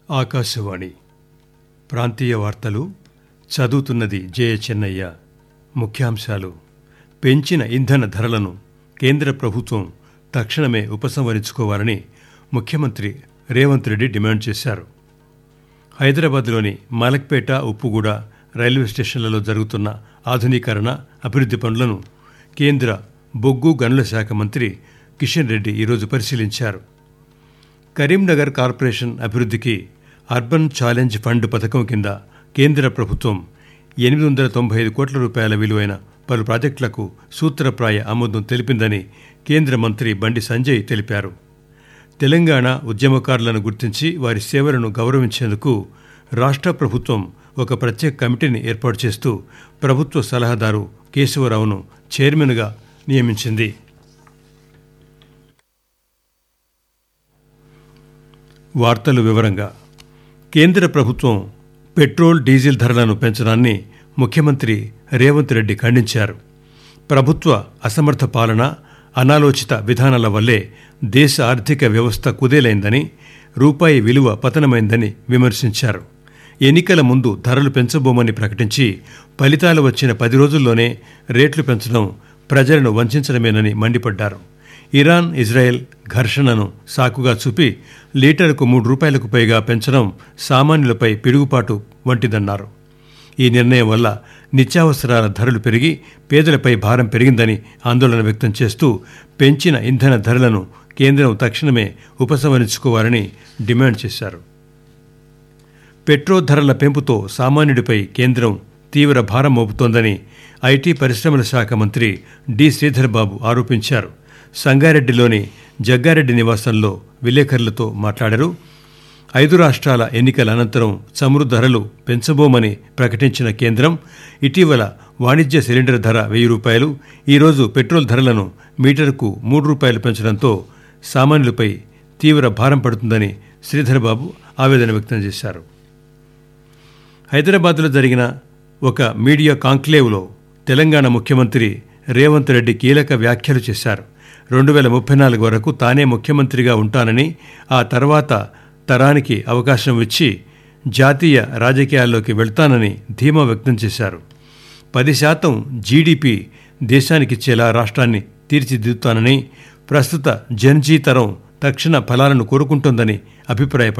ఆకాశవాణి ప్రాంతీయ వార్తలు చదువుతున్నది జయ చెన్నయ్య ముఖ్యాంశాలు పెంచిన ఇంధన ధరలను కేంద్ర ప్రభుత్వం తక్షణమే ఉపసంహరించుకోవాలని ముఖ్యమంత్రి రేవంత్ రెడ్డి డిమాండ్ చేశారు హైదరాబాద్లోని మలక్పేట ఉప్పుగూడ రైల్వే స్టేషన్లలో జరుగుతున్న ఆధునీకరణ అభివృద్ధి పనులను కేంద్ర బొగ్గు గనుల శాఖ మంత్రి కిషన్ రెడ్డి ఈరోజు పరిశీలించారు కరీంనగర్ కార్పొరేషన్ అభివృద్ధికి అర్బన్ ఛాలెంజ్ ఫండ్ పథకం కింద కేంద్ర ప్రభుత్వం ఎనిమిది వందల తొంభై ఐదు కోట్ల రూపాయల విలువైన పలు ప్రాజెక్టులకు సూత్రప్రాయ ఆమోదం తెలిపిందని కేంద్ర మంత్రి బండి సంజయ్ తెలిపారు తెలంగాణ ఉద్యమకారులను గుర్తించి వారి సేవలను గౌరవించేందుకు రాష్ట్ర ప్రభుత్వం ఒక ప్రత్యేక కమిటీని ఏర్పాటు చేస్తూ ప్రభుత్వ సలహాదారు కేశవరావును చైర్మన్గా నియమించింది వార్తలు వివరంగా కేంద్ర ప్రభుత్వం పెట్రోల్ డీజిల్ ధరలను పెంచడాన్ని ముఖ్యమంత్రి రేవంత్ రెడ్డి ఖండించారు ప్రభుత్వ అసమర్థ పాలన అనాలోచిత విధానాల వల్లే దేశ ఆర్థిక వ్యవస్థ కుదేలైందని రూపాయి విలువ పతనమైందని విమర్శించారు ఎన్నికల ముందు ధరలు పెంచబోమని ప్రకటించి ఫలితాలు వచ్చిన పది రోజుల్లోనే రేట్లు పెంచడం ప్రజలను వంచడమేనని మండిపడ్డారు ఇరాన్ ఇజ్రాయెల్ ఘర్షణను సాకుగా చూపి లీటరుకు మూడు రూపాయలకు పైగా పెంచడం సామాన్యులపై పిడుగుపాటు వంటిదన్నారు ఈ నిర్ణయం వల్ల నిత్యావసరాల ధరలు పెరిగి పేదలపై భారం పెరిగిందని ఆందోళన వ్యక్తం చేస్తూ పెంచిన ఇంధన ధరలను కేంద్రం తక్షణమే ఉపసంహరించుకోవాలని డిమాండ్ చేశారు పెట్రోల్ ధరల పెంపుతో సామాన్యుడిపై కేంద్రం తీవ్ర భారం మోపుతోందని ఐటీ పరిశ్రమల శాఖ మంత్రి డి శ్రీధర్ బాబు ఆరోపించారు సంగారెడ్డిలోని జగ్గారెడ్డి నివాసంలో విలేకరులతో మాట్లాడారు ఐదు రాష్ట్రాల ఎన్నికల అనంతరం చమురు ధరలు పెంచబోమని ప్రకటించిన కేంద్రం ఇటీవల వాణిజ్య సిలిండర్ ధర వెయ్యి రూపాయలు ఈరోజు పెట్రోల్ ధరలను మీటర్కు మూడు రూపాయలు పెంచడంతో సామాన్యులపై తీవ్ర భారం పడుతుందని శ్రీధర్ బాబు ఆవేదన వ్యక్తం చేశారు హైదరాబాద్లో జరిగిన ఒక మీడియా కాంక్లేవ్లో తెలంగాణ ముఖ్యమంత్రి రేవంత్ రెడ్డి కీలక వ్యాఖ్యలు చేశారు రెండు వేల ముప్పై నాలుగు వరకు తానే ముఖ్యమంత్రిగా ఉంటానని ఆ తర్వాత తరానికి అవకాశం ఇచ్చి జాతీయ రాజకీయాల్లోకి వెళ్తానని ధీమా వ్యక్తం చేశారు పది శాతం జీడీపీ దేశానికిచ్చేలా రాష్ట్రాన్ని తీర్చిదిద్దుతానని ప్రస్తుత జన్జీ తరం తక్షణ ఫలాలను కోరుకుంటోందని అభిప్రాయపడ్డారు